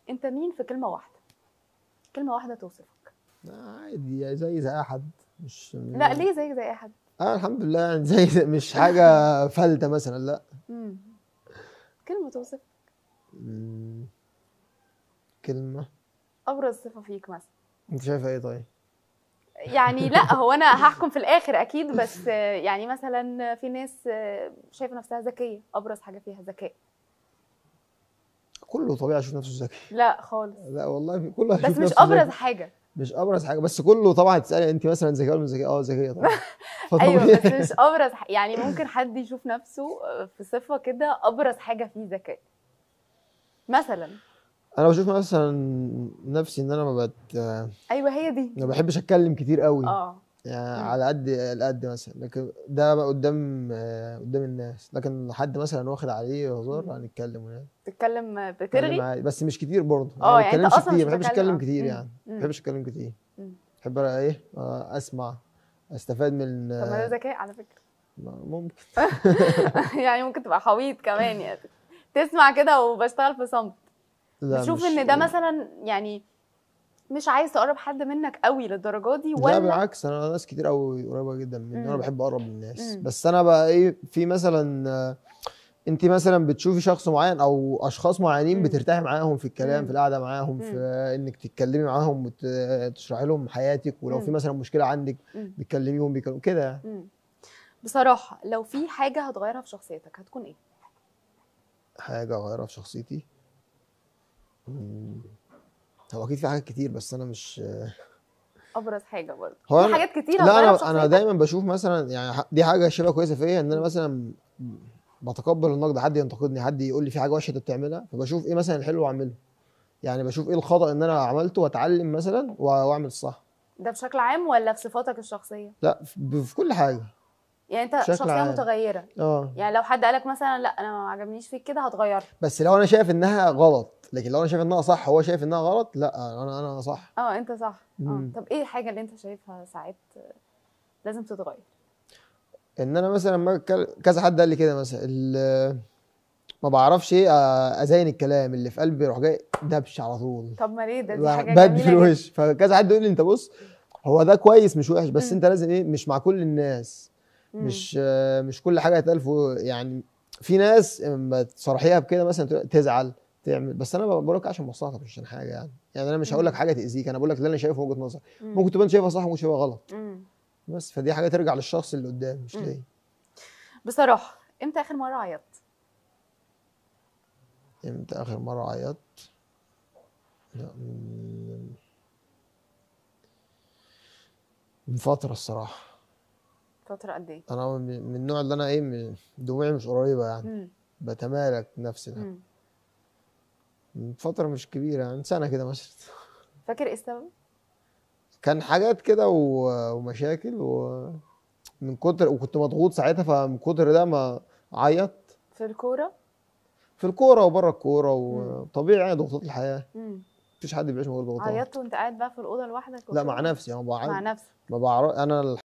انت مين في كلمه واحده كلمه واحده توصفك عادي يعني زي زي اي حد مش لا ليه زيك زي اي حد اه الحمد لله يعني زي زي- مش حاجه فلتة مثلا لا مم. كلمه توصف مم. كلمه ابرز صفه فيك مثلا انت شايفه ايه طيب يعني لا هو انا هحكم في الاخر اكيد بس آه، يعني مثلا في ناس آه، شايفه نفسها ذكيه ابرز حاجه فيها ذكاء كله طبيعي يشوف نفسه ذكي لا خالص لا والله في كله بس هيشوف مش نفسه ابرز ذكي. حاجه مش ابرز حاجه بس كله طبعا تسالي انت مثلا ذكيه ولا مش ذكيه اه ذكيه طبعا ايوه فطبيعي. بس مش ابرز ح- يعني ممكن حد يشوف نفسه آه، في صفه كده ابرز حاجه فيه ذكاء مثلا انا بشوف مثلا نفسي ان انا ما بت... ايوه هي دي ما بحبش اتكلم كتير قوي اه يعني مم. على قد القد مثلا لكن ده بقى قدام آه، قدام الناس لكن حد مثلا واخد عليه هزار مم. هنتكلم يعني تتكلم نتكلم بترغي عادي بس مش كتير برضه اه ما يعني انت بتكلمش اصلا مش كتير ما بحبش بتتكلم، اتكلم اه. كتير مم. يعني مم. ما بحبش اتكلم كتير مم. بحب بقى ايه آه، اسمع استفاد من طب ما ده آه، ذكاء على فكره ممكن يعني ممكن تبقى حويط كمان يعني تسمع كده وبشتغل في صمت لا بتشوف مش- ان ده مثلا يعني مش عايز تقرب حد منك قوي للدرجه دي لا ولا بالعكس انا ناس كتير قوي قريبه جدا مني وانا مم. بحب اقرب للناس مم. بس انا بقى ايه في مثلا آه، انت مثلا بتشوفي شخص معين او اشخاص معينين مم. بترتاحي معاهم في الكلام مم. في القعده معاهم في انك تتكلمي معاهم وتشرحي لهم حياتك ولو في مم. مثلا مشكله عندك مم. بتكلميهم بيكلموا كده يعني. مم. بصراحه لو في حاجه هتغيرها في شخصيتك هتكون ايه حاجه اغيرها في شخصيتي مم. هو اكيد في حاجات كتير بس انا مش ابرز حاجه برضه هو في أنا- حاجات كتير لا هتغيرها في انا انا شخصيتك دايما بشوف مثلا يعني ح- دي حاجه شبه كويسه فيا ان انا مم. مثلا بتقبل النقد حد ينتقدني حد يقول لي في حاجه وحشه انت بتعملها فبشوف ايه مثلا الحلو واعمله يعني بشوف ايه الخطا ان انا عملته واتعلم مثلا و- واعمل الصح ده بشكل عام ولا في صفاتك الشخصيه لا في في كل حاجه يعني انت بشكل شخصيه عام. متغيره اه يعني لو حد قالك مثلا لا انا ما عجبنيش فيك كده هتغيرها بس لو انا شايف انها غلط لكن لو انا شايف انها صح هو شايف انها غلط لا انا انا صح اه انت صح اه مم. طب ايه الحاجه اللي انت شايفها ساعات لازم تتغير ان انا مثلا ما أتكلم- كذا حد قال لي كده مثلا ال- ما بعرفش ايه آه، ازين الكلام اللي في قلبي يروح جاي دبش على طول طب ما ليه ده دي لا، حاجه بدي جميله في جدا. الوش فكذا حد يقول لي انت بص هو ده كويس مش وحش بس مم. انت لازم ايه مش مع كل الناس مم. مش آه، مش كل حاجه هتقال فوق- يعني في ناس اما تصرحيها بكده مثلا تقول- تزعل تعمل بس انا بقول لك عشان مصلحتك مش عشان حاجه يعني يعني انا مش هقول لك مم. حاجه تاذيك انا بقول لك اللي انا شايفه من وجهه نظري مم. ممكن تبقى انت شايفها صح وممكن شايفها غلط مم. بس فدي حاجه ترجع للشخص اللي قدام مش مم. ليا بصراحه امتى اخر مره عيطت امتى اخر مره عيطت لا من من فتره الصراحه فتره قد ايه انا من من النوع اللي انا ايه م- دموعي مش قريبه يعني مم. بتمالك نفسي ده مم. من فتره مش كبيره يعني سنه كده مثلا فاكر ايه السبب كان حاجات كده و- ومشاكل ومن كتر وكنت مضغوط ساعتها فمن كتر ده ما عيط في الكوره في الكوره وبره الكوره مم. وطبيعي يعني ضغوطات الحياه مم. مفيش حد بيعيش من غير ضغوطات عيطت وانت قاعد بقى في الاوضه لوحدك لا مع وكده؟ نفسي انا مع بعرف نفسك ما بعرف انا